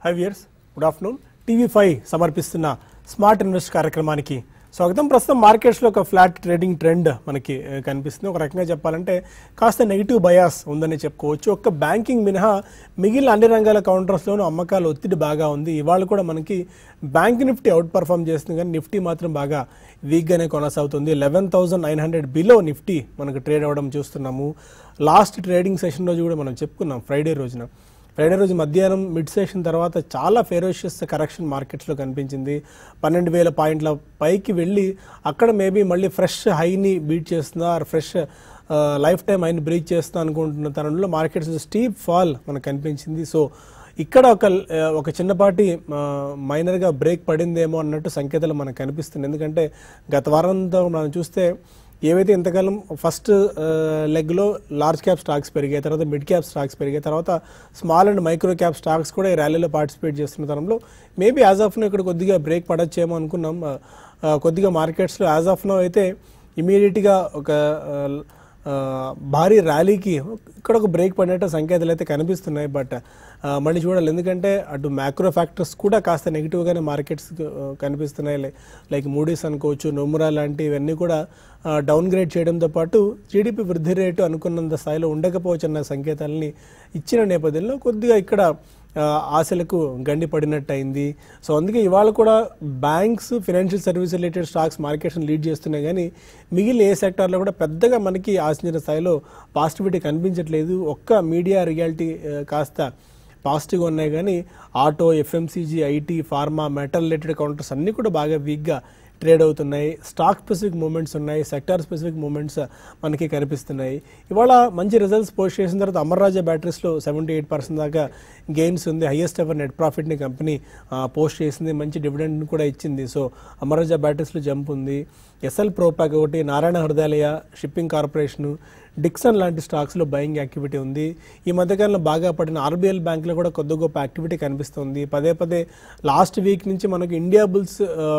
High viewers good afternoon TV five సమర్పిస్తున్న smart invest కార్యక్రమానికి స్వాగతం ప్రస్తుతం మార్కెట్స్లో ఒక ఫ్లాట్ ట్రేడింగ్ ట్రెండ్ మనకి ఆ, కనిపిస్తుంది ఒక రకంగా చెప్పాలంటే కాస్త నెగిటివ్ బయాస్ ఉందని చెప్పుకోవచ్చు ఒక్క బ్యాంకింగ్ మినహా మిగిలిన అన్ని రంగాల కౌంటర్స్లోనూ అమ్మకాల ఒత్తిడి బాగా ఉంది ఇవాళ కూడా మనకి బ్యాంక్ నిఫ్టీ అవుట్ పర్ఫామ్ చేస్తుంది కానీ నిఫ్టీ మాత్రం బాగా వీక్గానే కొనసాగుతుంది eleven thousand nine hundred below nifty మనకు ట్రేడ్ అవ్వడం చూస్తున్నాము లాస్ట్ ట్రేడింగ్ సెషన్ రోజు కూడా మనం చెప్పుకున్నాం ఫ్రైడే రోజున ఫ్రైడే రోజు మధ్యాహ్నం మిడ్ సెషన్ తర్వాత చాలా ఫెరోషియస్ కరెక్షన్ మార్కెట్స్లో కనిపించింది పన్నెండు వేల పాయింట్ల పైకి వెళ్ళి అక్కడ మేబీ మళ్ళీ ఫ్రెష్ హైని బీట్ చేస్తుందా ఆర్ ఫ్రెష్ లైఫ్ టైం హైని బ్రీచ్ చేస్తుందా అనుకుంటున్న తరుణంలో మార్కెట్స్ స్టీప్ ఫాల్ మనకు కనిపించింది సో ఇక్కడ ఒక ఆ, ఒక చిన్నపాటి మైనర్గా బ్రేక్ పడిందేమో అన్నట్టు సంకేతాలు మనకు కనిపిస్తుంది ఎందుకంటే గత వారంతో మనం చూస్తే ఏవైతే ఇంతకాలం ఫస్ట్ లెగ్లో లార్జ్ క్యాప్ స్టాక్స్ పెరిగాయి తర్వాత మిడ్ క్యాప్ స్టాక్స్ పెరిగాయి తర్వాత small and micro cap stocks కూడా ఈ ర్యాలీలో పార్టిసిపేట్ చేస్తున్న తరంలో మేబీ యాజ్ ఆఫ్ నో ఇక్కడ కొద్దిగా బ్రేక్ పడచ్చేమో అనుకున్నాం ఆ, ఆ, కొద్దిగా మార్కెట్స్లో యాజ్ ఆఫ్ నో అయితే ఇమీడియట్గా ఒక ఆ, ఆ, భారీ ర్యాలీకి ఇక్కడ ఒక బ్రేక్ పడినట్టు సంకేతాలు అయితే కనిపిస్తున్నాయి బట్ ఆ, మళ్ళీ చూడాలి ఎందుకంటే అటు మ్యాక్రో ఫ్యాక్టర్స్ కూడా కాస్త నెగిటివ్గానే మార్కెట్స్ కనిపిస్తున్నాయి లై- లైక్ మూడీస్ అనుకోవచ్చు నొమురా లాంటి ఇవన్నీ కూడా డౌన్ గ్రేడ్ చేయడంతో పాటు జీడిపి వృద్ధి రేటు అనుకున్నంత స్థాయిలో ఉండకపోవచ్చు అన్న సంకేతాలని ఇచ్చిన నేపథ్యంలో కొద్దిగా ఇక్కడ ఆ, ఆశలకు గండి పడినట్టు అయింది సో అందుకే ఇవాళ కూడా banks financial service related stocks మార్కెట్స్ని లీడ్ చేస్తున్నాయి కానీ మిగిలిన ఏ సెక్టార్లో కూడా పెద్దగా మనకి ఆశించిన స్థాయిలో పాజిటివిటీ కనిపించట్లేదు ఒక్క మీడియా రియాలిటీ ఆ, కాస్త పాజిటివ్గా ఉన్నాయి కానీ auto FMCG IT pharma metal related counters అన్నీ కూడా బాగా వీక్గా ట్రేడ్ అవుతున్నాయి స్టాక్ స్పెసిఫిక్ మూమెంట్స్ ఉన్నాయి సెక్టార్ స్పెసిఫిక్ మూమెంట్స్ మనకి కనిపిస్తున్నాయి ఇవాళ మంచి రిజల్ట్స్ పోస్ట్ చేసిన తర్వాత అమర్రాజా బ్యాటరీస్లో సెవెంటీ ఎయిట్ పర్సెంట్ దాకా గెయిన్స్ ఉంది హైయెస్ట్ ఎవర్ నెట్ ప్రాఫిట్ని కంపెనీ పోస్ట్ చేసింది మంచి డివిడెండ్ కూడా ఇచ్చింది సో అమర్రాజా బ్యాటరీస్లో జంప్ ఉంది ఎస్ఎల్ ప్రోపాక్ ఒకటి Narayana Hrudayalaya shipping corporation Dixon లాంటి స్టాక్స్లో బయింగ్ యాక్టివిటీ ఉంది ఈ మధ్యకాలంలో బాగా పడిన ఆర్బీఎల్ బ్యాంక్లో కూడా కొద్ది గొప్ప యాక్టివిటీ కనిపిస్తుంది పదే పదే లాస్ట్ వీక్ నుంచి మనకు India bulls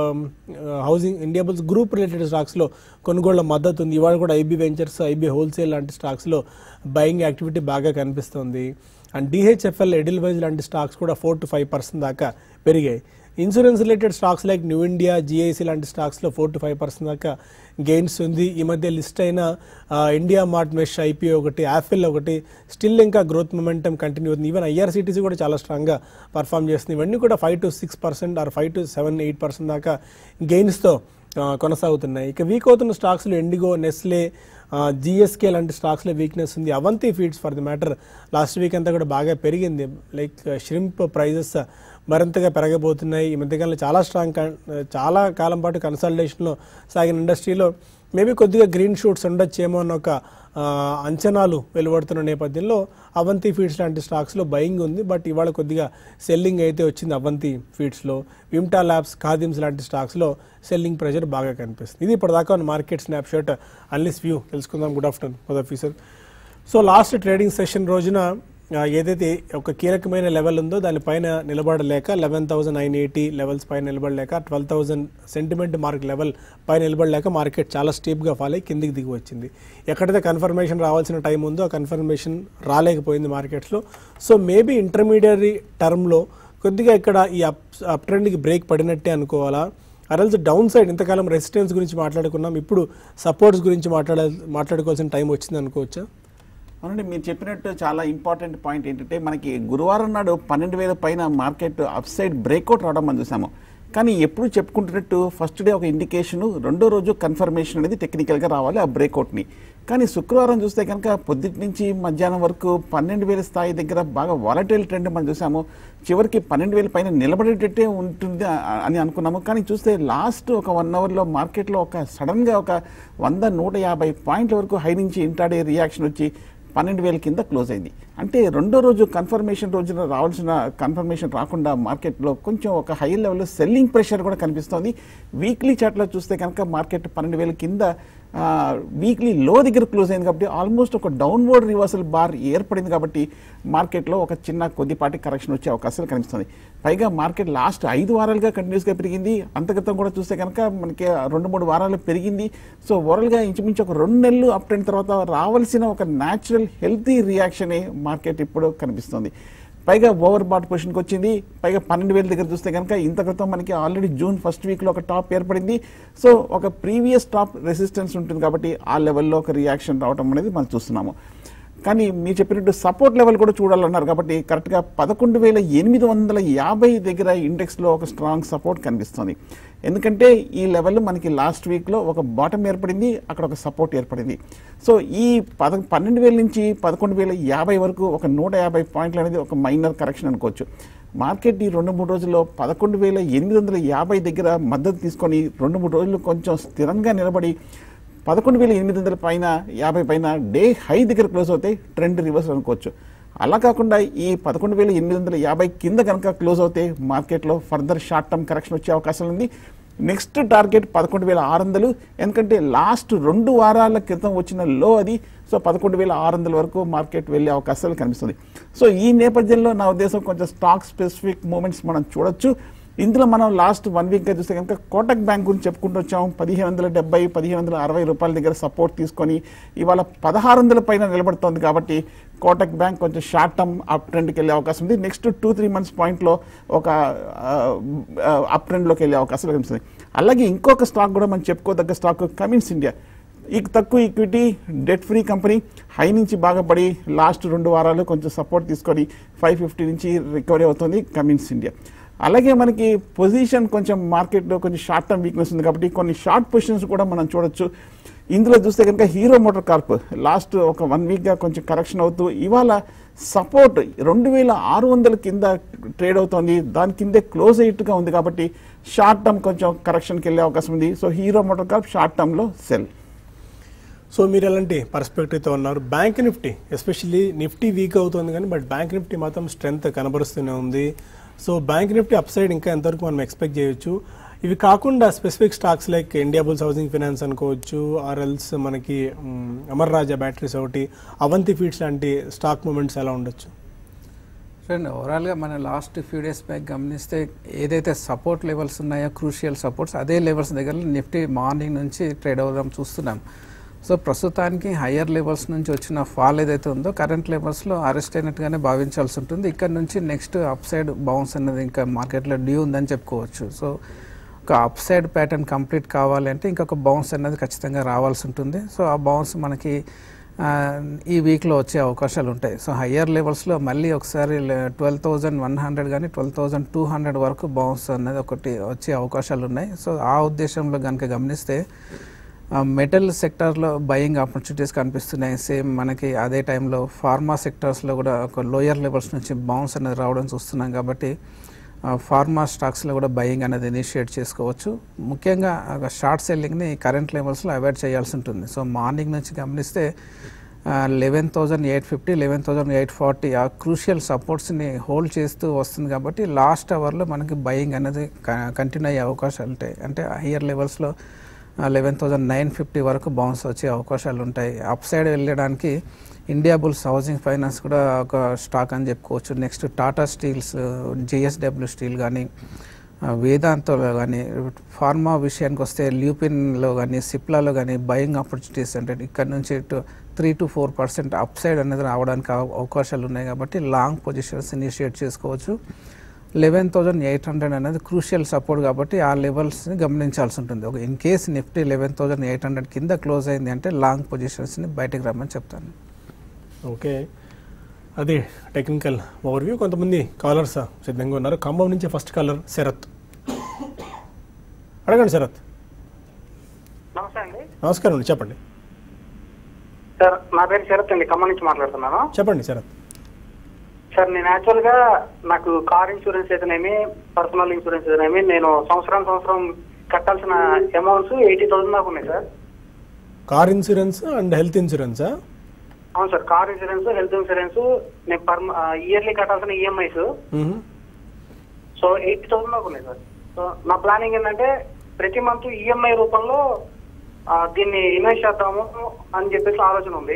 housing Indiabulls group related స్టాక్స్లో కొనుగోళ్ల మద్దతు ఉంది ఇవాళ కూడా ఐబీ వెంచర్స్ ఐబీ హోల్సేల్ లాంటి స్టాక్స్లో బయింగ్ యాక్టివిటీ బాగా కనిపిస్తుంది అండ్ డిహెచ్ఎఫ్ఎల్ ఎడిల్ వైజ్ లాంటి స్టాక్స్ కూడా ఫోర్ టు ఫైవ్ పర్సెంట్ దాకా పెరిగాయి insurance related stocks like new India GIC లాంటి స్టాక్స్లో ఫోర్ టు ఫైవ్ పర్సెంట్ దాకా గెయిన్స్ ఉంది ఈ మధ్య లిస్ట్ అయిన ఆ, ఇండియా మార్ట్ మెష్ ఐపీఓ ఒకటి యాపిల్ ఒకటి స్టిల్ ఇంకా గ్రోత్ మొమెంటం కంటిన్యూ అవుతుంది ఈవెన్ ఐఆర్సీటీసీ కూడా చాలా స్ట్రాంగ్గా పర్ఫామ్ చేస్తుంది ఇవన్నీ కూడా five to six percent or five to seven eight percent దాకా గెయిన్స్తో కొనసాగుతున్నాయి ఇక వీక్ అవుతున్న స్టాక్స్లో ఎండిగో నెస్లే జిఎస్కే లాంటి స్టాక్స్లో వీక్నెస్ ఉంది Avanti feeds for the matter last week అంతా కూడా బాగా పెరిగింది లైక్ షిరింప్ ప్రైజెస్ మరింతగా పెరగబోతున్నాయి ఈ మధ్యకాలంలో చాలా స్ట్రాంగ్ కన్- చాలా కాలం పాటు కన్సల్టేషన్లో సాగిన ఇండస్ట్రీలో మేబీ కొద్దిగా గ్రీన్ షూట్స్ ఉండొచ్చేమో అన్న ఒక ఆ, అంచనాలు వెలువడుతున్న నేపథ్యంలో అవంతి ఫీడ్స్ లాంటి స్టాక్స్లో బయింగ్ ఉంది బట్ ఇవాళ కొద్దిగా సెల్లింగ్ అయితే వచ్చింది అవంతి ఫీడ్స్లో విమ్టా ల్యాబ్స్ ఖాదిమ్స్ లాంటి స్టాక్స్లో సెల్లింగ్ ప్రెషర్ బాగా కనిపిస్తుంది ఇది ఇప్పటిదాకా ఉన్న market snapshot analysis view తెలుసుకుందాం good afternoon for officer so last trading session రోజున ఆ, ఏదైతే ఒక కీలకమైన లెవెల్ ఉందో దానిపైన నిలబడలేక eleven thousand nine eighty levels పైన నిలబడలేక twelve thousand sentiment mark level పైన నిలబడలేక మార్కెట్ చాలా స్టీప్గా ఫాల్ అయ్యి కిందికి దిగి వచ్చింది ఎక్కడైతే కన్ఫర్మేషన్ రావాల్సిన టైం ఉందో ఆ కన్ఫర్మేషన్ రాలేకపోయింది మార్కెట్స్లో సో మేబీ ఇంటర్మీడియరీ టర్మ్లో కొద్దిగా ఇక్కడ ఈ అప్ అప్ ట్రెండ్కి బ్రేక్ పడినట్టే అనుకోవాలా అరల్స్ డౌన్ సైడ్ ఇంతకాలం రెసిస్టెన్స్ గురించి మాట్లాడుకున్నాం ఇప్పుడు సపోర్ట్స్ గురించి మాట్లాడ మాట్లాడుకోవాల్సిన టైం వచ్చింది అనుకోవచ్చా అవునండి మీరు చెప్పినట్టు చాలా ఇంపార్టెంట్ పాయింట్ ఏంటంటే మనకి గురువారం నాడు పన్నెండు వేల పైన మార్కెట్ అప్ సైడ్ బ్రేక్అవుట్ రావడం మనం చూసాము కానీ ఎప్పుడు చెప్పుకుంటున్నట్టు ఫస్ట్ డే ఒక ఇండికేషన్ రెండో రోజు కన్ఫర్మేషన్ అనేది టెక్నికల్గా రావాలి ఆ బ్రేక్అవుట్ని కానీ శుక్రవారం చూస్తే కనుక పొద్దుటి నుంచి మధ్యాహ్నం వరకు పన్నెండు వేల స్థాయి దగ్గర బాగా వాలటైల్ ట్రెండ్ మనం చూసాము చివరికి పన్నెండు వేల పైన నిలబడేటట్టే ఉంటుంది ఆ- అని అనుకున్నాము కానీ చూస్తే లాస్ట్ ఒక వన్ అవర్లో మార్కెట్లో ఒక సడన్గా ఒక వంద నూట యాభై పాయింట్ల వరకు హై నుంచి ఇంటాడే రియాక్షన్ వచ్చి పన్నెండు వేల కింద క్లోజ్ అయింది అంటే రెండో రోజు కన్ఫర్మేషన్ రోజున రావాల్సిన కన్ఫర్మేషన్ రాకుండా మార్కెట్లో కొంచెం ఒక హై లెవెల్లో సెల్లింగ్ ప్రెషర్ కూడా కనిపిస్తోంది వీక్లీ చార్ట్లో చూస్తే కనుక మార్కెట్ పన్నెండు వేల కింద వీక్లీ లో దగ్గర క్లోజ్ అయింది కాబట్టి ఆల్మోస్ట్ ఒక డౌన్వర్డ్ రివర్సల్ బార్ ఏర్పడింది కాబట్టి మార్కెట్లో ఒక చిన్న కొద్దిపాటి కరెక్షన్ వచ్చే అవకాశాలు కనిపిస్తుంది పైగా మార్కెట్ లాస్ట్ ఐదు వారాలుగా కంటిన్యూస్గా పెరిగింది అంతగతం కూడా చూస్తే కనుక మనకి రెండు మూడు వారాలు పెరిగింది సో ఓవరాల్గా ఇంచుమించు ఒక రెండు నెలలు అప్ ట్రెండ్ తర్వాత రావాల్సిన ఒక న్యాచురల్ హెల్తీ రియాక్షనే మార్కెట్ ఇప్పుడు కనిపిస్తుంది పైగా ఓవర్ బాట్ పొజిషన్కి వచ్చింది పైగా పన్నెండు వేల దగ్గర చూస్తే కనుక ఇంత క్రితం మనకి ఆల్రెడీ జూన్ ఫస్ట్ వీక్లో ఒక టాప్ ఏర్పడింది సో ఒక ప్రీవియస్ టాప్ రెసిస్టెన్స్ ఉంటుంది కాబట్టి ఆ లెవెల్లో ఒక రియాక్షన్ రావడం అనేది మనం చూస్తున్నాము కానీ మీరు చెప్పినట్టు సపోర్ట్ లెవెల్ కూడా చూడాలన్నారు కాబట్టి కరెక్ట్గా పదకొండు వేల ఎనిమిది వందల యాభై దగ్గర ఇండెక్స్లో ఒక స్ట్రాంగ్ సపోర్ట్ కనిపిస్తుంది ఎందుకంటే ఈ లెవెల్ మనకి లాస్ట్ వీక్లో ఒక బాటం ఏర్పడింది అక్కడ ఒక సపోర్ట్ ఏర్పడింది సో ఈ పద పన్నెండు వేల నుంచి పదకొండు వేల యాభై వరకు ఒక నూట యాభై పాయింట్లు అనేది ఒక మైనర్ కరెక్షన్ అనుకోవచ్చు మార్కెట్ ఈ రెండు మూడు రోజుల్లో పదకొండు వేల ఎనిమిది వందల యాభై దగ్గర మద్దతు తీసుకొని రెండు మూడు రోజులు కొంచెం స్థిరంగా నిలబడి పదకొండు వేల ఎనిమిది వందల పైన యాభై పైన డే హై దగ్గర క్లోజ్ అవుతాయి ట్రెండ్ రివర్స్ అనుకోవచ్చు అలా కాకుండా ఈ పదకొండు వేల ఎనిమిది వందల యాభై కింద కనుక క్లోజ్ అవుతే మార్కెట్లో ఫర్దర్ షార్ట్ టర్మ్ కరెక్షన్ వచ్చే అవకాశం ఉంది నెక్స్ట్ టార్గెట్ పదకొండు వేల ఆరు వందలు ఎందుకంటే లాస్ట్ రెండు వారాల క్రితం వచ్చిన లో అది సో పదకొండు వేల ఆరు వందల వరకు మార్కెట్ వెళ్ళే అవకాశాలు కనిపిస్తుంది సో ఈ నేపథ్యంలో నా ఉద్దేశం కొంచెం స్టాక్ స్పెసిఫిక్ మూమెంట్స్ మనం చూడొచ్చు ఇందులో మనం లాస్ట్ వన్ వీక్గా చూస్తే కనుక కోటక్ బ్యాంక్ గురించి చెప్పుకుంటూ వచ్చాం పదిహేను వందల డెబ్బై పదిహేను వందల అరవై రూపాయల దగ్గర సపోర్ట్ తీసుకొని ఇవాళ పదహారు వందల పైన నిలబడుతోంది కాబట్టి కోటక్ బ్యాంక్ కొంచెం షార్ట్ టర్మ్ అప్ ట్రెండ్కి వెళ్ళే అవకాశం ఉంది నెక్స్ట్ టూ త్రీ మంత్స్ పాయింట్లో ఒక అప్ ట్రెండ్లోకి వెళ్ళే అవకాశాలు కనిపిస్తుంది అలాగే ఇంకొక స్టాక్ కూడా మనం చెప్పుకోదగ్గ స్టాక్ కమిన్స్ ఇండియా ఈ తక్కువ equity debt free company high నుంచి బాగా పడి లాస్ట్ రెండు వారాలు కొంచెం సపోర్ట్ తీసుకొని ఫైవ్ ఫిఫ్టీ నుంచి రికవరీ అవుతుంది కమిన్స్ ఇండియా అలాగే మనకి పొజిషన్ కొంచెం మార్కెట్లో కొంచెం షార్ట్ టర్మ్ వీక్నెస్ ఉంది కాబట్టి కొన్ని షార్ట్ పొజిషన్స్ కూడా మనం చూడొచ్చు ఇందులో చూస్తే కనుక హీరో మోటార్ కార్ప్ లాస్ట్ ఒక వన్ వీక్గా కొంచెం కరెక్షన్ అవుతూ ఇవాళ సపోర్ట్ రెండు వేల ఆరు వందల కింద ట్రేడ్ అవుతోంది దాని కిందే క్లోజ్ అయ్యేట్టుగా ఉంది కాబట్టి షార్ట్ టర్మ్ కొంచెం కరెక్షన్కి వెళ్ళే అవకాశం ఉంది so Hero MotoCorp short టర్మ్లో సెల్ సో మీరు ఎలాంటి పర్స్పెక్టివ్తో ఉన్నారు bank Nifty especially Nifty weak అవుతుంది కానీ బట్ బ్యాంక్ నిఫ్టీ మాత్రం స్ట్రెంగ్త్ కనబరుస్తూనే ఉంది so bank Nifty up side ఇంకా ఎంతవరకు మనం ఎక్స్పెక్ట్ చేయొచ్చు ఇవి కాకుండా specific stocks like India bulls Housing Finance అనుకోవచ్చు ఆర్ఎల్స్ మనకి మ్, అమర్ రాజా బ్యాటరీస్ ఒకటి అవంతి ఫీడ్స్ లాంటి స్టాక్ మూమెంట్స్ ఎలా ఉండొచ్చు చూడండి ఓవరాల్గా మన లాస్ట్ ఫ్యూ డేస్ బ్యాక్ గమనిస్తే ఏదైతే సపోర్ట్ లెవెల్స్ ఉన్నాయో క్రూషియల్ సపోర్ట్స్ అదే లెవెల్స్ దగ్గర నిఫ్టీ మార్నింగ్ నుంచి ట్రేడ్ అవ్వడం చూస్తున్నాం సో ప్రస్తుతానికి హయ్యర్ లెవెల్స్ నుంచి వచ్చిన ఫాల్ ఏదైతే ఉందో కరెంట్ లెవెల్స్లో అరెస్ట్ అయినట్టుగానే భావించాల్సి ఉంటుంది ఇక్కడ నుంచి నెక్స్ట్ అప్ సైడ్ బౌన్స్ అనేది ఇంకా మార్కెట్లో డ్యూ ఉందని చెప్పుకోవచ్చు సో ఒక అప్ సైడ్ ప్యాటర్న్ కంప్లీట్ కావాలి అంటే ఇంకొక బౌన్స్ అనేది ఖచ్చితంగా రావాల్సి ఉంటుంది సో ఆ బౌన్స్ మనకి ఆ, ఈ వీక్లో వచ్చే అవకాశాలు ఉంటాయి సో హయ్యర్ లెవెల్స్లో మళ్ళీ ఒకసారి ట్వెల్వ్ థౌజండ్ వన్ హండ్రెడ్ కానీ ట్వెల్వ్ థౌజండ్ టూ హండ్రెడ్ వరకు బౌన్స్ అనేది ఒకటి వచ్చే అవకాశాలు ఉన్నాయి సో ఆ ఉద్దేశంలో కనుక గమనిస్తే మెటల్ సెక్టార్లో బయింగ్ ఆపర్చునిటీస్ కనిపిస్తున్నాయి సేమ్ మనకి అదే టైంలో ఫార్మా సెక్టార్స్లో కూడా ఒక లోయర్ లెవెల్స్ నుంచి బౌన్స్ అనేది రావడం చూస్తున్నాం కాబట్టి ఫార్మా స్టాక్స్లో కూడా బయింగ్ అనేది ఇనిషియేట్ చేసుకోవచ్చు ముఖ్యంగా షార్ట్ సెల్లింగ్ని కరెంట్ లెవెల్స్లో అవాయిడ్ చేయాల్సి ఉంటుంది సో మార్నింగ్ నుంచి గమనిస్తే eleven thousand eight fifty eleven thousand eight forty ఆ క్రూషియల్ సపోర్ట్స్ని హోల్డ్ చేస్తూ వస్తుంది కాబట్టి లాస్ట్ అవర్లో మనకి బయింగ్ అనేది కంటిన్యూ అయ్యే అవకాశాలు ఉంటాయి అంటే హయ్యర్ లెవెల్స్లో లెవెన్ థౌజండ్ నైన్ ఫిఫ్టీ వరకు బౌన్స్ వచ్చే అవకాశాలు ఉంటాయి అప్ సైడ్ వెళ్ళడానికి ఇండియా బుల్స్ హౌసింగ్ ఫైనాన్స్ కూడా ఒక స్టాక్ అని చెప్పుకోవచ్చు next Tata steels JSW steel కానీ వేదాంతలో కానీ ఫార్మా విషయానికి వస్తే ల్యూపిన్లో కానీ సిప్లాలో కానీ బయింగ్ ఆపర్చునిటీస్ అంటే ఇక్కడ నుంచి three to four percent up side అనేది రావడానికి అవ- అవకాశాలు ఉన్నాయి కాబట్టి లాంగ్ పొజిషన్స్ ఇనిషియేట్ చేసుకోవచ్చు లెవెన్ థౌజండ్ ఎయిట్ హండ్రెడ్ అనేది క్రూషియల్ సపోర్ట్ కాబట్టి ఆ లెవెల్స్ని గమనించాల్సి ఉంటుంది ఒక in case Nifty eleven thousand eight hundred కింద క్లోజ్ అయింది అంటే లాంగ్ పొజిషన్స్ని బయటకు రమ్మని చెప్తాను ఓకే అది టెక్నికల్ ఓవర్వ్యూ కొంతమంది కాలర్స్ సిద్ధంగా ఉన్నారు ఖమ్మం నుంచి ఫస్ట్ కాలర్ శరత్ అడగండి శరత్ నమస్తే అండి నమస్కారం అండి చెప్పండి సార్ నా పేరు శరత్ అండి ఖమ్మం నుంచి మాట్లాడుతున్నాను చెప్పండి శరత్ సార్ నేను యాక్చువల్ గా నాకు కార్ ఇన్సూరెన్స్ అయితేనేమి పర్సనల్ ఇన్సూరెన్స్ అయితేనేమి నేను సంవత్సరం సంవత్సరం కట్టాల్సిన అమౌంట్స్ ఎయిటీ థౌసండ్ దాకా ఉన్నాయి sir car insurance and health ఇన్సూరెన్సా అవును sir car insurance health insurance నేను పర్ ఇయర్లీ కట్టాల్సిన ఈఎంఐస్ సో ఎయిటీ థౌసండ్ దాకా ఉన్నాయి సార్ సో నా ప్లానింగ్ ఏంటంటే ప్రతి మంత్ ఈఎంఐ రూపంలో ఆ, దీన్ని ఇన్వెస్ట్ చేద్దాము అని చెప్పేసి ఆలోచన ఉంది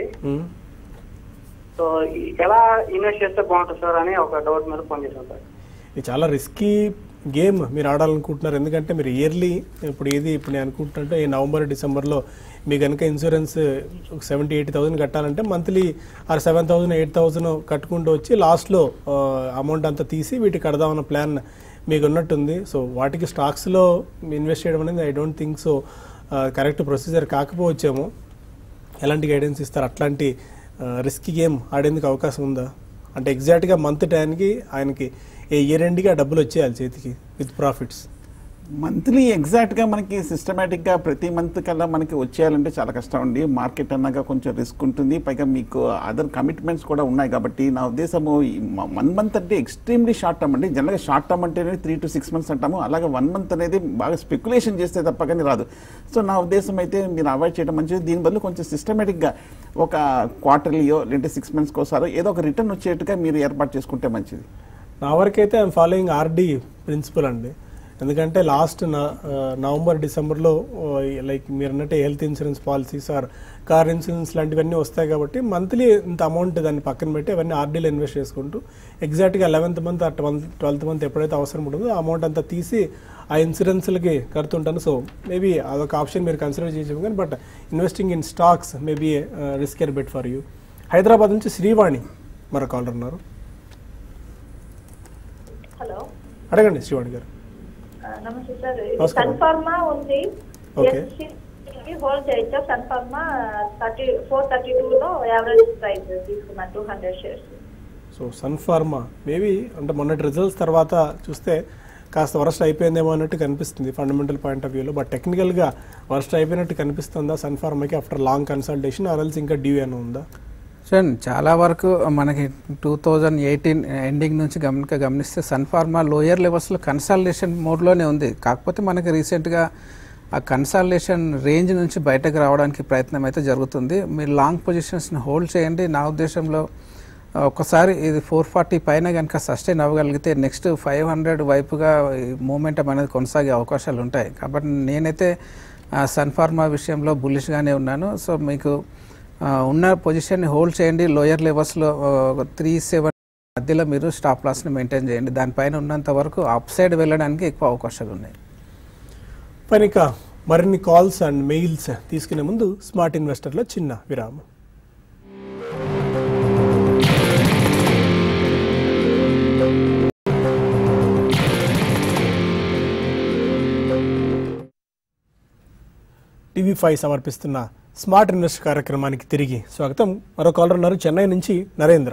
సో ఈ- ఎలా ఇన్వెస్ట్ చేస్తే బాగుంటుంది సార్ అని ఒక డౌట్ మీద ఫోన్ చేశాను సార్ ఇది చాలా రిస్కీ గేమ్ మీరు ఆడాలనుకుంటున్నారు ఎందుకంటే మీరు ఇయర్లీ ఇప్పుడు ఏది ఇప్పుడు నేను అనుకుంటుంటే ఈ నవంబర్ డిసెంబర్లో మీ కనుక ఇన్సూరెన్స్ సెవెంటీ ఎయిటీ థౌసండ్ కట్టాలంటే మంత్లీ ఆ సెవెన్ థౌసండ్ ఎయిట్ థౌసండ్ కట్టుకుంటూ వచ్చి లాస్ట్లో అమౌంట్ అంతా తీసి వీటికి కడదామన్న ప్లాన్ మీకు ఉన్నట్టుంది సో వాటికి స్టాక్స్లో ఇన్వెస్ట్ చేయడం అనేది I don't think so correct procedure కాకపోవచ్చేమో ఎలాంటి గైడెన్స్ ఇస్తారు అట్లాంటి రిస్క్ గేమ్ ఆడేందుకు అవకాశం ఉందా అంటే ఎగ్జాక్ట్గా మంత్ టైంకి ఆయనకి ఏ ఇయర్ ఎండ్కి ఆ డబ్బులు వచ్చేయాలి చేతికి విత్ ప్రాఫిట్స్ మంత్లీ ఎగ్జాక్ట్గా మనకి సిస్టమేటిక్గా ప్రతి మంత్ కల్లా మనకి వచ్చేయాలంటే చాలా కష్టం అండి మార్కెట్ అన్నాక కొంచెం రిస్క్ ఉంటుంది పైగా మీకు అదర్ కమిట్మెంట్స్ కూడా ఉన్నాయి కాబట్టి నా ఉద్దేశము వన్ మంత్ అంటే ఎక్స్ట్రీమ్లీ షార్ట్ టర్మ్ అండి జనరల్గా షార్ట్ టర్మ్ అంటే త్రీ టు సిక్స్ మంత్స్ అంటాము అలాగే వన్ మంత్ అనేది బాగా స్పెక్యులేషన్ చేస్తే తప్ప కానీ రాదు సో నా ఉద్దేశం అయితే మీరు అవాయిడ్ చేయడం మంచిది దీని బదులు కొంచెం సిస్టమేటిక్గా ఒక క్వార్టర్లీయో లేదంటే సిక్స్ మంత్స్కి ఒకసారి ఏదో ఒక రిటర్న్ వచ్చేట్టుగా మీరు ఏర్పాటు చేసుకుంటే మంచిది నా వరకైతే ఐఎమ్ ఫాలోయింగ్ ఆర్డి ప్రిన్సిపల్ అండి ఎందుకంటే లాస్ట్ నవంబర్ డిసెంబర్లో లైక్ మీరు అన్నట్టు health insurance policies or car insurance లాంటివన్నీ వస్తాయి కాబట్టి మంత్లీ ఇంత అమౌంట్ దాన్ని పక్కన పెట్టి అవన్నీ ఆర్డీలో ఇన్వెస్ట్ చేసుకుంటూ ఎగ్జాక్ట్గా లెవెన్త్ మంత్ ఆ ట్వెల్త్ ట్వెల్త్ మంత్ ఎప్పుడైతే అవసరం ఉంటుందో ఆ అమౌంట్ అంతా తీసి ఆ ఇన్సూరెన్స్లకి కడుతుంటాను సో మేబీ అదొక ఆప్షన్ మీరు కన్సిడర్ చేయొచ్చు కానీ but investing in stocks maybe risk er bet for you Hyderabad నుంచి శ్రీవాణి మరో కాలర్ ఉన్నారు హలో అడగండి శ్రీవాణి గారు ఆ, నమస్తే సార్ నమస్కారం. సన్ఫార్మా ఉంది ఓకే. ఎస్సీ హోల్డ్ చేయొచ్చా సన్ఫార్మా థర్టీ ఫోర్ థర్టీ టూలో యావరేజ్ ప్రైస్ తీసుకున్నా two hundred shares so Sun Pharma maybe అంటే మొన్నటి రిజల్ట్స్ తర్వాత చూస్తే కాస్త వర్స్ట్ అయిపోయిందేమో అన్నట్టు కనిపిస్తుంది ఫండమెంటల్ పాయింట్ ఆఫ్ వ్యూలో బట్ టెక్నికల్గా వర్స్ట్ అయిపోయినట్టు కనిపిస్తుందా సన్ ఫార్మాకి ఆఫ్టర్ లాంగ్ కన్సల్టేషన్ ఆర్ఎల్స్ ఇంకా డ్యూ అని ఉందా చూడండి చాలా వరకు మనకి టూ థౌజండ్ ఎయిటీన్ ఎండింగ్ నుంచి గమనిక గమనిస్తే సన్ ఫార్మా లోయర్ లెవెల్స్లో కన్సల్టేషన్ మోడ్లోనే ఉంది కాకపోతే మనకి రీసెంట్గా ఆ కన్సల్టేషన్ రేంజ్ నుంచి బయటకు రావడానికి ప్రయత్నం అయితే జరుగుతుంది మీరు లాంగ్ పొజిషన్స్ని హోల్డ్ చేయండి నా ఉద్దేశంలో ఆ, ఒక్కసారి ఇది ఫోర్ ఫార్టీ పైన కనుక సస్టైన్ అవ్వగలిగితే నెక్స్ట్ ఫైవ్ హండ్రెడ్ వైపుగా మూమెంటం అనేది కొనసాగే అవకాశాలు ఉంటాయి కాబట్టి నేనైతే ఆ, సన్ ఫార్మా విషయంలో బుల్లిష్గానే ఉన్నాను సో మీకు ఆ, ఉన్న పొజిషన్ని హోల్డ్ చేయండి లోయర్ లెవెల్స్లో త్రీ సెవెన్ మధ్యలో మీరు స్టాప్ లాస్ని మెయింటైన్ చేయండి దానిపైన ఉన్నంత వరకు అప్ సైడ్ వెళ్ళడానికి ఎక్కువ అవకాశాలు ఉన్నాయి పైన ఇక మరిన్ని కాల్స్ అండ్ మెయిల్స్ తీసుకునే ముందు స్మార్ట్ ఇన్వెస్టర్లో చిన్న విరామం టీవీ ఫైవ్ సమర్పిస్తున్న స్మార్ట్ ఇన్వెస్ట్ కార్యక్రమానికి తిరిగి స్వాగతం మరో కాలర్ ఉన్నారు చెన్నై నుంచి నరేంద్ర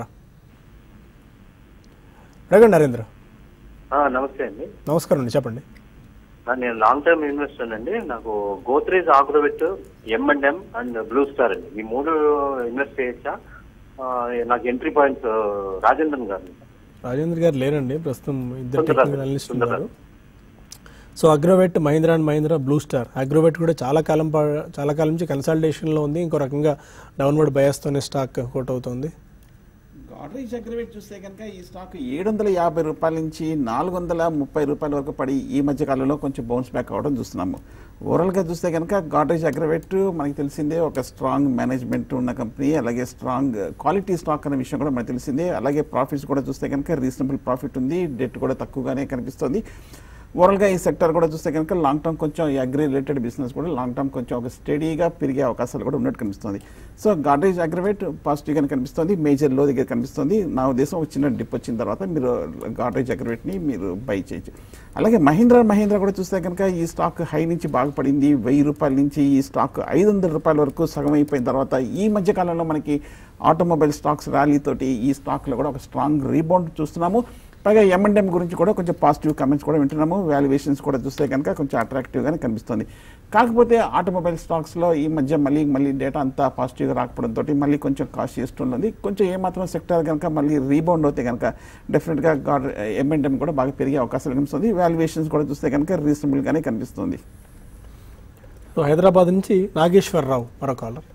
అడగండి నరేంద్ర ఆ, నమస్తే అండి నమస్కారం అండి చెప్పండి ఆ, నేను లాంగ్ టర్మ్ ఇన్వెస్టర్ అండి నాకు Godrej Agrovet M and M and Blue Star అండి ఈ మూడు ఇన్వెస్ట్ చేయొచ్చా ఆ, నాకు ఎంట్రీ పాయింట్స్ రాజేంద్రన్ గారు రాజేంద్ర గారు లేరండి ప్రస్తుతం ఇద్దరు సుందరరాజు. టెక్నికల్ అనలిస్ట్ ఉన్నారు so Agrovet Mahindra and Mahindra Blue Star Agrovet కూడా చాలా కాలం పా- చాలా కాలం నుంచి కన్సల్టేషన్లో ఉంది ఇంకో రకంగా డౌన్వర్డ్ బయాస్తోనే స్టాక్ కోట్ అవుతుంది గాడ్రేజ్ అగ్రివేట్ చూస్తే కనుక ఈ స్టాక్ ఏడు వందల యాభై రూపాయల నుంచి నాలుగు వందల ముప్పై రూపాయల వరకు పడి ఈ మధ్య కాలంలో కొంచెం బౌన్స్ బ్యాక్ అవడం చూస్తున్నాము ఓవరాల్గా చూస్తే కనుక గాడ్రేజ్ అగ్రివేట్ మనకి తెలిసిందే ఒక స్ట్రాంగ్ మేనేజ్మెంట్ ఉన్న కంపెనీ అలాగే స్ట్రాంగ్ క్వాలిటీ స్టాక్ అనే విషయం కూడా మనకు తెలిసిందే అలాగే ప్రాఫిట్స్ కూడా చూస్తే కనుక రీజనబుల్ ప్రాఫిట్ ఉంది డెట్ కూడా తక్కువగానే కనిపిస్తుంది ఓవరాల్గా ఈ సెక్టర్ కూడా చూస్తే కనుక లాంగ్ టర్మ్ కొంచెం ఈ అగ్రి రిలేటెడ్ బిజినెస్ కూడా లాంగ్ టర్మ్ కొంచెం ఒక స్టడీగా పెరిగే అవకాశాలు కూడా ఉన్నట్టు కనిపిస్తుంది సో గాడ్రేజ్ అగ్రివేట్ పాజిటివ్గానే కనిపిస్తుంది మేజర్ లో దగ్గర కనిపిస్తుంది నా ఉద్దేశం ఒక చిన్న డిప్ వచ్చిన తర్వాత మీరు గాడ్రేజ్ అగ్రివేట్ని మీరు బై చేయొచ్చు అలాగే మహీంద్రా మహీంద్రా కూడా చూస్తే కనుక ఈ స్టాక్ హై నుంచి బాగా పడింది వెయ్యి రూపాయల నుంచి ఈ స్టాక్ ఐదు వందల రూపాయల వరకు సగం అయిపోయిన తర్వాత ఈ మధ్య కాలంలో మనకి ఆటోమొబైల్ స్టాక్స్ ర్యాలీ తోటి ఈ స్టాక్లో కూడా ఒక స్ట్రాంగ్ రీబౌండ్ చూస్తున్నాము పైగా ఎంఎండ్ఎం గురించి కూడా కొంచెం పాజిటివ్ కామెంట్స్ కూడా వింటున్నాము వాల్యుయేషన్స్ కూడా చూస్తే కనుక కొంచెం అట్రాక్టివ్గానే కనిపిస్తుంది కాకపోతే ఆటోమొబైల్ స్టాక్స్లో ఈ మధ్య మళ్ళీ మళ్ళీ డేటా అంతా పాజిటివ్గా రాకపోవడంతో మళ్ళీ కొంచెం కాస్ట్ చేస్తుంది కొంచెం ఏమాత్రం సెక్టర్ కనుక మళ్ళీ రీబౌండ్ అవుతే కనుక డెఫినెట్గా గాడ్ ఎంఎండ్ఎం కూడా బాగా పెరిగే అవకాశాలు కనిపిస్తుంది వాల్యుయేషన్స్ కూడా చూస్తే కనుక రీజనబుల్గానే కనిపిస్తుంది సో హైదరాబాద్ నుంచి నాగేశ్వరరావు మరో కాలర్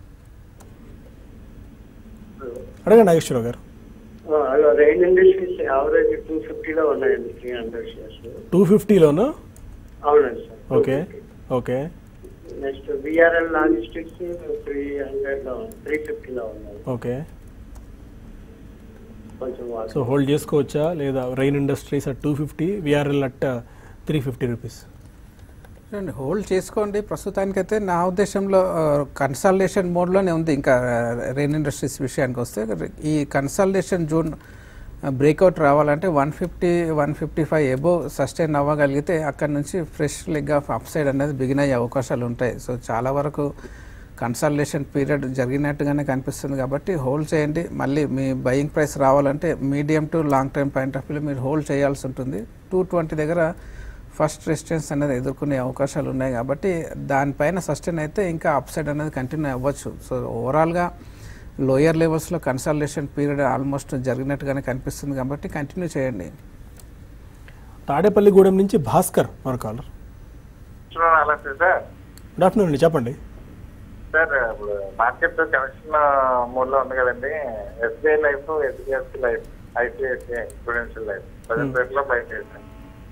అడగండి నాగేశ్వరరావు గారు అలా రెయిన్ ఇండస్ట్రీస్ యావరేజ్ టూ ఫిఫ్టీలో ఉన్నాయండి త్రీ హండ్రెడ్ షేర్స్ టూ ఫిఫ్టీలోనా అవునండి sir okay okay next VRL logistics three hundred లో త్రీ ఫిఫ్టీలో ఉన్నాయి ఓకే కొంచెం వాళ్ళు సో హోల్డ్ చేసుకోవచ్చా లేదా Rain Industries at two fifty VRL at three fifty rupees చూడండి హోల్డ్ చేసుకోండి ప్రస్తుతానికైతే నా ఉద్దేశంలో కన్సల్టేషన్ మోడ్లోనే ఉంది ఇంకా రెయిన్ ఇండస్ట్రీస్ విషయానికి వస్తే ఈ కన్సల్టేషన్ జోన్ బ్రేక్అవుట్ రావాలంటే one fifty one fifty five above sustain అవ్వగలిగితే అక్కడ నుంచి fresh leg of up side అనేది బిగిన్ అయ్యే అవకాశాలు ఉంటాయి సో చాలా వరకు కన్సల్టేషన్ పీరియడ్ జరిగినట్టుగానే కనిపిస్తుంది కాబట్టి హోల్డ్ చేయండి మళ్ళీ మీ బయింగ్ ప్రైస్ రావాలంటే medium to long term point of వ్యూలో మీరు హోల్డ్ చేయాల్సి ఉంటుంది టూ ట్వంటీ దగ్గర ఫస్ట్ రెసిస్టెన్స్ అనేది ఎదుర్కొనే అవకాశాలు ఉన్నాయి కాబట్టి దానిపైన సస్టైన్ అయితే ఇంకా అప్ సైడ్ అనేది కంటిన్యూ అవ్వచ్చు సో ఓవరాల్గా లోయర్ లెవెల్స్లో కన్సల్టేషన్ పీరియడ్ ఆల్మోస్ట్ జరిగినట్టుగానే కనిపిస్తుంది కాబట్టి కంటిన్యూ చేయండి తాడేపల్లిగూడెం నుంచి భాస్కర్ మన కాలర్ అలాగే సార్ గుడ్ ఆఫ్టర్నూన్ అండి చెప్పండి సార్ ఇప్పుడు మార్కెట్ కనెక్షన్ మోడ్ లో ఉంది కదండి SBI life HDFC life ICICI Prudential life present rate లో బయట చేశాను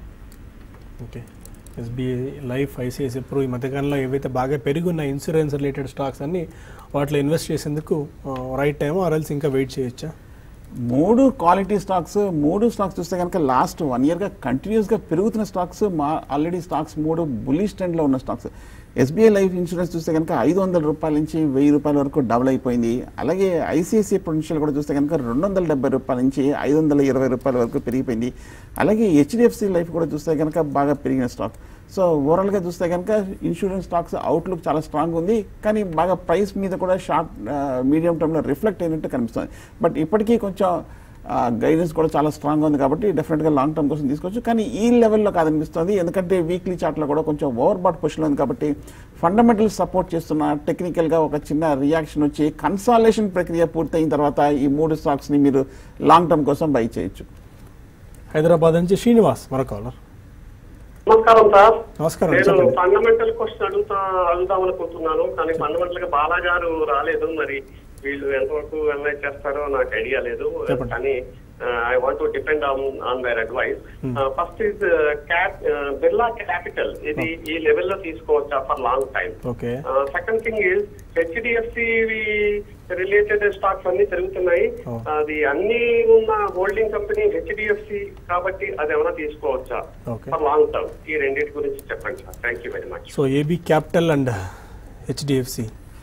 okay SBI life ICICI pro ఈ మధ్యకాలంలో ఏవైతే బాగా పెరిగి ఉన్న ఇన్సూరెన్స్ రిలేటెడ్ స్టాక్స్ అన్ని వాటిలో ఇన్వెస్ట్ చేసేందుకు రైట్ టైం ఆర్ఎల్స్ ఇంకా వెయిట్ చేయొచ్చా మూడు క్వాలిటీ స్టాక్స్ మూడు స్టాక్స్ చూస్తే కనుక లాస్ట్ వన్ ఇయర్గా కంటిన్యూస్గా పెరుగుతున్న స్టాక్స్ మా ఆల్రెడీ స్టాక్స్ మూడు బులిష్ ట్రెండ్లో ఉన్న స్టాక్స్ ఎస్బీఐ లైఫ్ ఇన్సూరెన్స్ చూస్తే కనుక ఐదు వందల రూపాయల నుంచి వెయ్యి రూపాయల వరకు డబుల్ అయిపోయింది అలాగే ఐసిఐసిఐ పొటెన్షియల్ కూడా చూస్తే కనుక రెండు వందల డెబ్బై రూపాయల నుంచి ఐదు వందల ఇరవై రూపాయల వరకు పెరిగిపోయింది అలాగే హెచ్డిఎఫ్సి లైఫ్ కూడా చూస్తే కనుక బాగా పెరిగిన స్టాక్ సో ఓవరాల్గా చూస్తే కనుక ఇన్సూరెన్స్ స్టాక్స్ అవుట్లుక్ చాలా స్ట్రాంగ్ ఉంది కానీ బాగా ప్రైస్ మీద కూడా షార్ట్ మీడియం టర్మ్లో రిఫ్లెక్ట్ అయినట్టు కనిపిస్తుంది బట్ ఇప్పటికీ కొంచెం గైడెన్స్ కూడా చాలా స్ట్రాంగ్ ఉంది కాబట్టి డెఫినెట్గా లాంగ్ టర్మ్ కోసం తీసుకోవచ్చు కానీ ఈ లెవెల్లో కాదనిపిస్తుంది ఎందుకంటే వీక్లీ చార్ట్లో కూడా కొంచెం ఓవర్ బాట్ పొజిషన్ ఉంది కాబట్టి ఫండమెంటల్ సపోర్ట్ చేస్తున్న టెక్నికల్గా ఒక చిన్న రియాక్షన్ వచ్చి కన్సాలేషన్ ప్రక్రియ పూర్తయిన తర్వాత ఈ మూడు స్టాక్స్ని మీరు లాంగ్ టర్మ్ కోసం బై చేయొచ్చు హైదరాబాద్ నుంచి శ్రీనివాస్ మన కాలర్ నమస్కారం సార్ నమస్కారం నేను చెప్పండి ఫండమెంటల్ క్వశ్చన్ అడుగుతా అడుగుదాం అనుకుంటున్నాను కానీ ఫండమెంటల్ గా బాలా గారు రాలేదు మరి వీళ్ళు ఎంతవరకు అనలైజ్ చేస్తారో నాకు ఐడియా లేదు చెప్పండి. కానీ I want to depend on on their advice first is cap Birla capital ఇది ఈ లెవెల్లో తీసుకోవచ్చా for long time okay second thing is HDFC related stocks అన్ని పెరుగుతున్నాయి Oh. అది అన్ని ఉన్న హోల్డింగ్ కంపెనీ హెచ్డిఎఫ్సి కాబట్టి అది ఏమైనా తీసుకోవచ్చా Okay. ఫర్ లాంగ్ టర్మ్ ఈ రెండింటి గురించి చెప్పండి sir thank you very much so AB capital and HDFC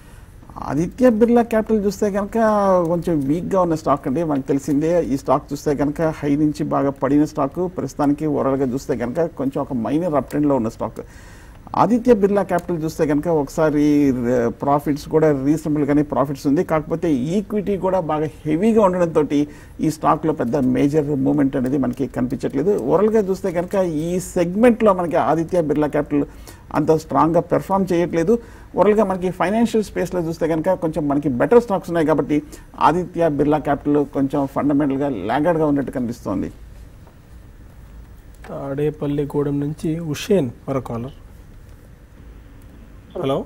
Aditya Birla capital చూస్తే కనుక కొంచెం వీక్గా ఉన్న స్టాక్ అండి మనకు తెలిసిందే ఈ స్టాక్ చూస్తే కనుక హై నుంచి బాగా పడిన స్టాక్ ప్రస్తుతానికి ఓవరాల్గా చూస్తే కనుక కొంచెం ఒక మైనర్ అప్ ట్రెండ్లో ఉన్న స్టాక్ ఆదిత్య బిర్లా క్యాపిటల్ చూస్తే కనుక ఒకసారి ప్రాఫిట్స్ కూడా రీజనబుల్గానే ప్రాఫిట్స్ ఉంది కాకపోతే ఈక్విటీ కూడా బాగా హెవీగా ఉండడంతో ఈ స్టాక్లో పెద్ద మేజర్ మూమెంట్ అనేది మనకి కనిపించట్లేదు ఓవరాల్గా చూస్తే కనుక ఈ సెగ్మెంట్లో మనకి ఆదిత్య బిర్లా క్యాపిటల్ అంత స్ట్రాంగ్గా పెర్ఫామ్ చేయట్లేదు ఓవరాల్గా మనకి ఫైనాన్షియల్ స్పేస్లో చూస్తే కనుక కొంచెం మనకి బెటర్ స్టాక్స్ ఉన్నాయి కాబట్టి ఆదిత్య బిర్లా క్యాపిటల్ కొంచెం ఫండమెంటల్గా ల్యాగర్డ్గా ఉన్నట్టు కనిపిస్తోంది తాడేపల్లిగూడెం నుంచి హుషేన్ మరో కాలర్ హలో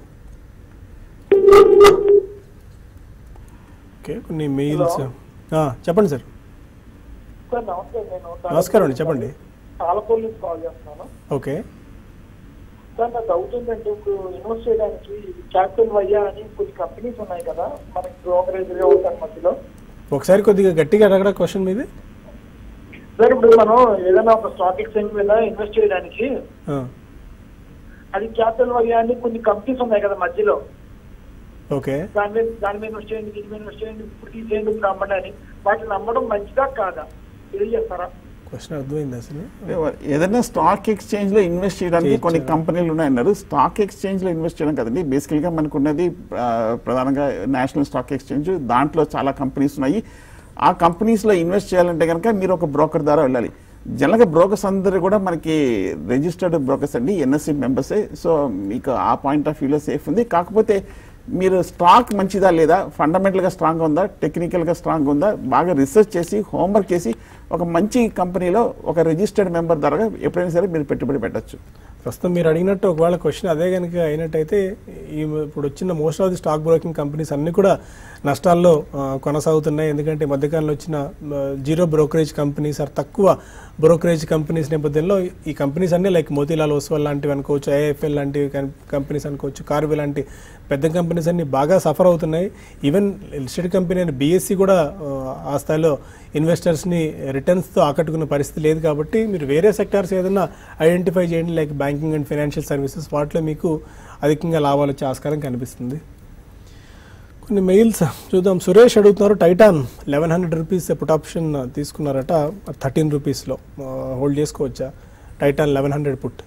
ఓకే కొన్ని మెయిల్స్ చెప్పండి సార్ సార్ నమస్తే నేను నమస్కారం అండి చెప్పండి పాలపూర్ నుంచి కాల్ చేస్తున్నాను ఓకే సార్ నాకు డౌట్ ఏంటంటే ఇప్పుడు ఇన్వెస్ట్ చేయడానికి క్యాపిటల్ వయ్యా అని కొన్ని కంపెనీస్ ఉన్నాయి కదా మనకి బ్రోకరేజ్ అవుతాయి మధ్యలో ఒకసారి కొద్దిగా గట్టిగా అడగడా క్వశ్చన్ మీది సార్ ఇప్పుడు మనం ఏదైనా ఒక స్టాక్ ఎక్స్చేంజ్ మీద ఇన్వెస్ట్ చేయడానికి ఆ, అది క్యాపిటల్ వయ్యా అని కొన్ని కంపెనీస్ ఉన్నాయి కదా మధ్యలో ఓకే దాని మీద దాని మీద ఇన్వెస్ట్ చేయండి దీని మీద ఇన్వెస్ట్ చేయండి ఇప్పుడు తీసేయండి ఇప్పుడు అమ్మండి అని వాటిని నమ్మడం మంచిదా కాదా తెలియజేస్తారా క్వశ్చన్ అర్థమైంది అసలు ఏదైనా స్టాక్ ఎక్స్చేంజ్ లో ఇన్వెస్ట్ చేయడానికి చేయొచ్చు. కొన్ని కంపెనీలు ఉన్నాయన్నారు స్టాక్ ఎక్స్చేంజ్ లో ఇన్వెస్ట్ చేయడం కదండి బేసికల్ గా మనకు ఉన్నది ఆ, ప్రధానంగా నేషనల్ స్టాక్ ఎక్స్చేంజ్ దాంట్లో చాలా కంపెనీస్ ఉన్నాయి ఆ కంపెనీస్ లో ఇన్వెస్ట్ చేయాలంటే కనుక మీరు ఒక బ్రోకర్ ద్వారా వెళ్ళాలి జనరల్గా బ్రోకర్స్ అందరూ కూడా మనకి రిజిస్టర్డ్ బ్రోకర్స్ అండి ఎన్ఎస్సి మెంబర్సే సో మీకు ఆ పాయింట్ ఆఫ్ వ్యూలో సేఫ్ ఉంది కాకపోతే మీరు స్టాక్ మంచిదా లేదా ఫండమెంటల్గా స్ట్రాంగ్ ఉందా టెక్నికల్గా స్ట్రాంగ్ ఉందా బాగా రీసెర్చ్ చేసి హోంవర్క్ చేసి ఒక మంచి కంపెనీలో ఒక రిజిస్టర్డ్ మెంబర్ ద్వారా ఎప్పుడైనా సరే మీరు పెట్టుబడి పెట్టచ్చు ప్రస్తుతం మీరు అడిగినట్టు ఒకవేళ క్వశ్చన్ అదే కనుక అయినట్టయితే ఈ ఇప్పుడు వచ్చిన most of the stock broking companies అన్ని కూడా నష్టాల్లో ఆ, కొనసాగుతున్నాయి ఎందుకంటే ఈ మధ్యకాలంలో వచ్చిన ఆ, జీరో బ్రోకరేజ్ కంపెనీస్ ఆర్ తక్కువ బ్రోకరేజ్ కంపెనీస్ నేపథ్యంలో ఈ కంపెనీస్ అన్ని లైక్ మోతీలాల్ ఓస్వాల్ లాంటివి అనుకోవచ్చు ఐఎఫ్ఎల్ లాంటి కం- కంపెనీస్ అనుకోవచ్చు కార్వి లాంటి పెద్ద కంపెనీస్ అన్ని బాగా సఫర్ అవుతున్నాయి ఈవెన్ లిస్టెడ్ కంపెనీ అయిన బీఎస్సీ కూడా ఆ, ఆ స్థాయిలో ఇన్వెస్టర్స్ని రిటర్న్స్తో ఆకట్టుకునే పరిస్థితి లేదు కాబట్టి మీరు వేరే సెక్టార్స్ ఏదైనా ఐడెంటిఫై చేయండి like banking and financial services వాటిలో మీకు అధికంగా లాభాలు వచ్చే ఆస్కారం కనిపిస్తుంది కొన్ని మెయిల్స్ చూద్దాం సురేష్ అడుగుతున్నారు Titan eleven hundred rupees put option తీసుకున్నారట థర్టీన్ రూపీస్లో హోల్డ్ చేసుకోవచ్చా Titan eleven hundred put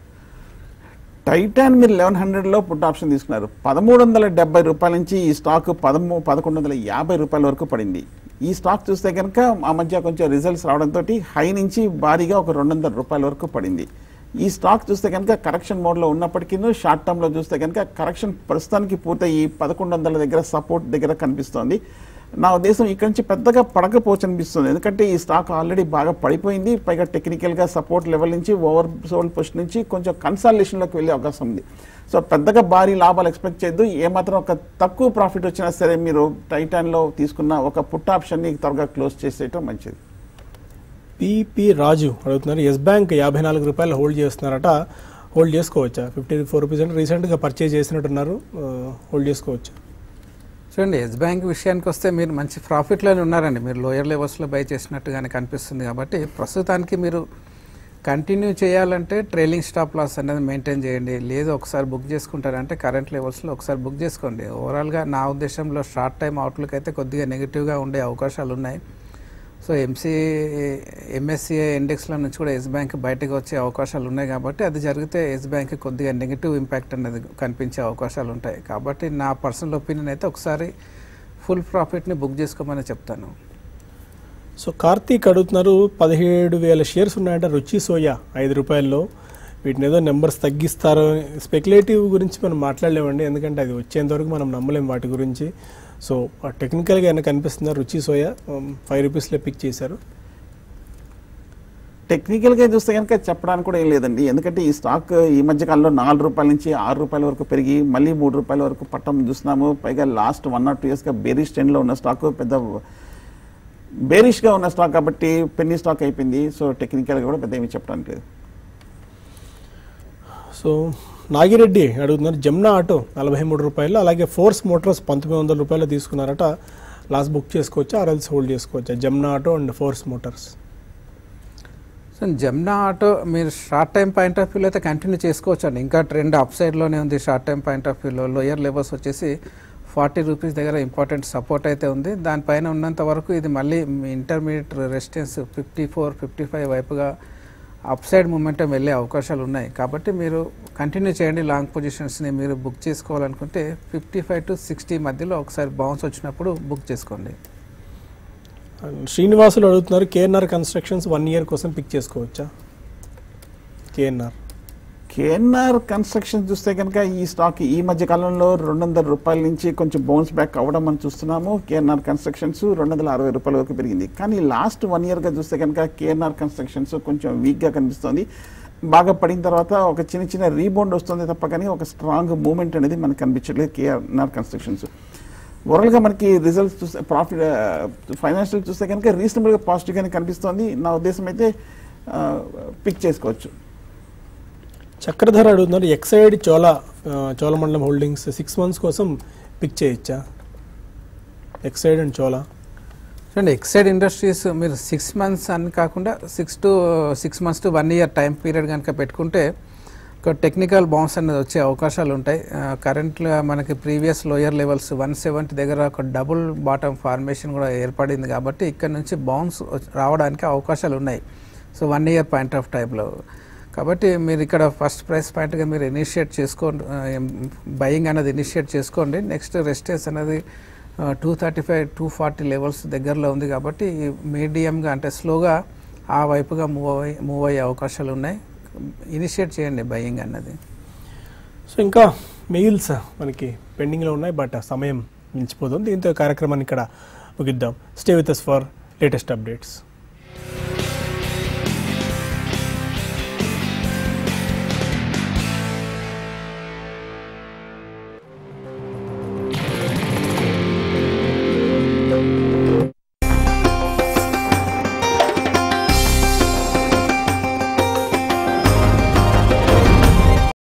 Titan మీరు లెవెన్ హండ్రెడ్లో పుట్ ఆప్షన్ తీసుకున్నారు పదమూడు వందల డెబ్బై రూపాయల నుంచి ఈ స్టాక్ పదమూ పదకొండు వందల యాభై రూపాయల వరకు పడింది ఈ స్టాక్ చూస్తే కనుక ఆ మధ్య కొంచెం రిజల్ట్స్ రావడంతో హై నుంచి భారీగా ఒక రెండు వందల రూపాయల వరకు పడింది ఈ స్టాక్ చూస్తే కనుక కరెక్షన్ మోడ్లో ఉన్నప్పటికీ షార్ట్ టర్మ్లో చూస్తే కనుక కరెక్షన్ ప్రస్తుతానికి పూర్తయి పదకొండు వందల దగ్గర సపోర్ట్ దగ్గర కనిపిస్తోంది నా ఉద్దేశం ఇక్కడ నుంచి పెద్దగా పడకపోవచ్చు అనిపిస్తుంది ఎందుకంటే ఈ స్టాక్ ఆల్రెడీ బాగా పడిపోయింది పైగా టెక్నికల్గా సపోర్ట్ లెవెల్ నుంచి ఓవర్ సోల్ పుష్ నుంచి కొంచెం కన్సాలిడేషన్లోకి వెళ్ళే అవకాశం ఉంది సో పెద్దగా భారీ లాభాలు ఎక్స్పెక్ట్ చేయొద్దు ఏమాత్రం ఒక తక్కువ ప్రాఫిట్ వచ్చినా సరే మీరు టైటాన్లో తీసుకున్న ఒక పుట్ ఆప్షన్ని త్వరగా క్లోజ్ చేసేయటం మంచిది పిపి రాజు అడుగుతున్నారు ఎస్ బ్యాంక్ యాభై నాలుగు రూపాయలు హోల్డ్ చేస్తున్నారట హోల్డ్ చేసుకోవచ్చా ఫిఫ్టీ ఫోర్ రూపీస్ అంటే రీసెంట్గా పర్చేజ్ చేసినట్టున్నారు హోల్డ్ చేసుకోవచ్చు చూడండి ఎస్ బ్యాంక్ విషయానికి వస్తే మీరు మంచి ప్రాఫిట్లోనే ఉన్నారండి మీరు లోయర్ లెవెల్స్లో బై చేసినట్టుగానే కనిపిస్తుంది కాబట్టి ప్రస్తుతానికి మీరు కంటిన్యూ చేయాలంటే ట్రైలింగ్ స్టాప్ లాస్ అనేది మెయింటైన్ చేయండి లేదు ఒకసారి బుక్ చేసుకుంటారంటే కరెంట్ లెవెల్స్లో ఒకసారి బుక్ చేసుకోండి ఓవరాల్గా నా ఉద్దేశంలో షార్ట్ టైం అవుట్లుక్ అయితే కొద్దిగా నెగిటివ్గా ఉండే అవకాశాలు ఉన్నాయి సో ఎంసీ ఎంఎస్సిఐ ఇండెక్స్ల నుంచి కూడా ఎస్ బ్యాంక్ బయటకు వచ్చే అవకాశాలు ఉన్నాయి కాబట్టి అది జరిగితే ఎస్ బ్యాంక్ కొద్దిగా నెగిటివ్ ఇంపాక్ట్ అనేది కనిపించే అవకాశాలు ఉంటాయి కాబట్టి నా పర్సనల్ ఒపీనియన్ అయితే ఒకసారి ఫుల్ ప్రాఫిట్ని బుక్ చేసుకోమని చెప్తాను సో కార్తీక్ అడుగుతున్నారు పదిహేడు వేల షేర్స్ ఉన్నాయంట రుచి సోయా ఐదు రూపాయల్లో వీటిని ఏదో నెంబర్స్ తగ్గిస్తారు స్పెక్యులేటివ్ గురించి మనం మాట్లాడలేమండి ఎందుకంటే అది వచ్చేంతవరకు మనం నమ్మలేం వాటి గురించి సో టెక్నికల్గా ఏమైనా కనిపిస్తుందా రుచి సోయా ఫైవ్ రూపీస్లో పిక్ చేశారు టెక్నికల్గా చూస్తే కనుక చెప్పడానికి కూడా ఏం లేదండి ఎందుకంటే ఈ స్టాక్ ఈ మధ్య కాలంలో నాలుగు రూపాయల నుంచి ఆరు రూపాయల వరకు పెరిగి మళ్ళీ మూడు రూపాయల వరకు పట్టం చూస్తున్నాము పైగా లాస్ట్ వన్ ఆర్ టూ ఇయర్స్గా బేరిష్ ట్రెండ్లో ఉన్న స్టాక్ పెద్ద బేరిష్గా ఉన్న స్టాక్ కాబట్టి పెన్నీ స్టాక్ అయిపోయింది సో టెక్నికల్గా కూడా పెద్ద ఏమీ చెప్పడానికి లేదు సో నాగిరెడ్డి అడుగుతున్నారు జమ్నా ఆటో నలభై మూడు రూపాయలు అలాగే ఫోర్స్ మోటార్స్ పంతొమ్మిది వందల రూపాయలు తీసుకున్నారట లాస్ట్ బుక్ చేసుకోవచ్చా ఆర్ఎల్స్ హోల్డ్ చేసుకోవచ్చా Jamna auto and Force Motors so Jamna auto మీరు షార్ట్ టైం పాయింట్ ఆఫ్ వ్యూలో అయితే కంటిన్యూ చేసుకోవచ్చు అండి ఇంకా ట్రెండ్ అప్ సైడ్లోనే ఉంది షార్ట్ టైం పాయింట్ ఆఫ్ వ్యూలో లోయర్ లెవెల్స్ వచ్చేసి ఫార్టీ రూపీస్ దగ్గర ఇంపార్టెంట్ సపోర్ట్ అయితే ఉంది దానిపైన ఉన్నంత వరకు ఇది మళ్ళీ intermediate resistance fifty four fifty five వైపుగా అప్ సైడ్ మూమెంటం వెళ్ళే అవకాశాలు ఉన్నాయి కాబట్టి మీరు కంటిన్యూ చేయండి లాంగ్ పొజిషన్స్ని మీరు బుక్ చేసుకోవాలనుకుంటే ఫిఫ్టీ ఫైవ్ టు సిక్స్టీ మధ్యలో ఒకసారి బౌన్స్ వచ్చినప్పుడు బుక్ చేసుకోండి అండ్ శ్రీనివాసులు అడుగుతున్నారు కేఎన్ఆర్ కన్స్ట్రక్షన్స్ వన్ ఇయర్ కోసం పిక్ చేసుకోవచ్చా కేఎన్ఆర్ కేఎన్ఆర్ కన్స్ట్రక్షన్ చూస్తే కనుక ఈ స్టాక్ ఈ మధ్య కాలంలో రెండు వందల రూపాయల నుంచి కొంచెం బౌన్స్ బ్యాక్ అవ్వడం మనం చూస్తున్నాము కేఎన్ఆర్ కన్స్ట్రక్షన్స్ రెండు వందల అరవై రూపాయల వరకు పెరిగింది కానీ లాస్ట్ వన్ ఇయర్గా చూస్తే కనుక కేఎన్ఆర్ కన్స్ట్రక్షన్స్ కొంచెం వీక్గా కనిపిస్తుంది బాగా పడిన తర్వాత ఒక చిన్న చిన్న రీబౌండ్ వస్తుంది తప్ప కానీ ఒక స్ట్రాంగ్ మూమెంట్ అనేది మనకు కనిపించట్లేదు కేఎన్ఆర్ కన్స్ట్రక్షన్స్ ఓవరాల్గా మనకి రిజల్ట్స్ చూస్తే ప్రాఫిట్ ఫైనాన్షియల్ చూస్తే కనుక రీజనబుల్గా పాజిటివ్గానే కనిపిస్తోంది నా ఉద్దేశం అయితే పిక్ చేసుకోవచ్చు చక్రధర అడుగుతున్నారు ఎక్సైడ్ చోళ ఆ, చోళమండలం హోల్డింగ్స్ సిక్స్ మంత్స్ కోసం పిక్ చేయొచ్చా ఎక్సైడ్ అండ్ చోళ చూడండి ఎక్సైడ్ ఇండస్ట్రీస్ మీరు సిక్స్ మంత్స్ అని కాకుండా six to six months to one year time period కనుక పెట్టుకుంటే ఒక టెక్నికల్ బౌన్స్ అనేది వచ్చే అవకాశాలు ఉంటాయి కరెంట్లో మనకి previous lower levels one seventy దగ్గర ఒక డబుల్ బాటమ్ ఫార్మేషన్ కూడా ఏర్పడింది కాబట్టి ఇక్కడ నుంచి బౌన్స్ రావడానికి అవకాశాలు ఉన్నాయి so one year point of టైంలో కాబట్టి మీరు ఇక్కడ ఫస్ట్ ప్రైస్ పాయింట్గా మీరు ఇనిషియేట్ చేసుకోండి బయింగ్ అనేది ఇనిషియేట్ చేసుకోండి నెక్స్ట్ రెస్టేస్ అనేది two thirty five two forty levels దగ్గరలో ఉంది కాబట్టి మీడియంగా అంటే స్లోగా ఆ వైపుగా మూవ్ అయ్యి మూవ్ అయ్యే అవకాశాలు ఉన్నాయి ఇనిషియేట్ చేయండి బయింగ్ అన్నది సో ఇంకా మెయిల్స్ మనకి పెండింగ్లో ఉన్నాయి బట్ సమయం మించిపోతుంది దీంతో ఈ కార్యక్రమాన్ని ఇక్కడ ముగిద్దాం stay with us for latest updates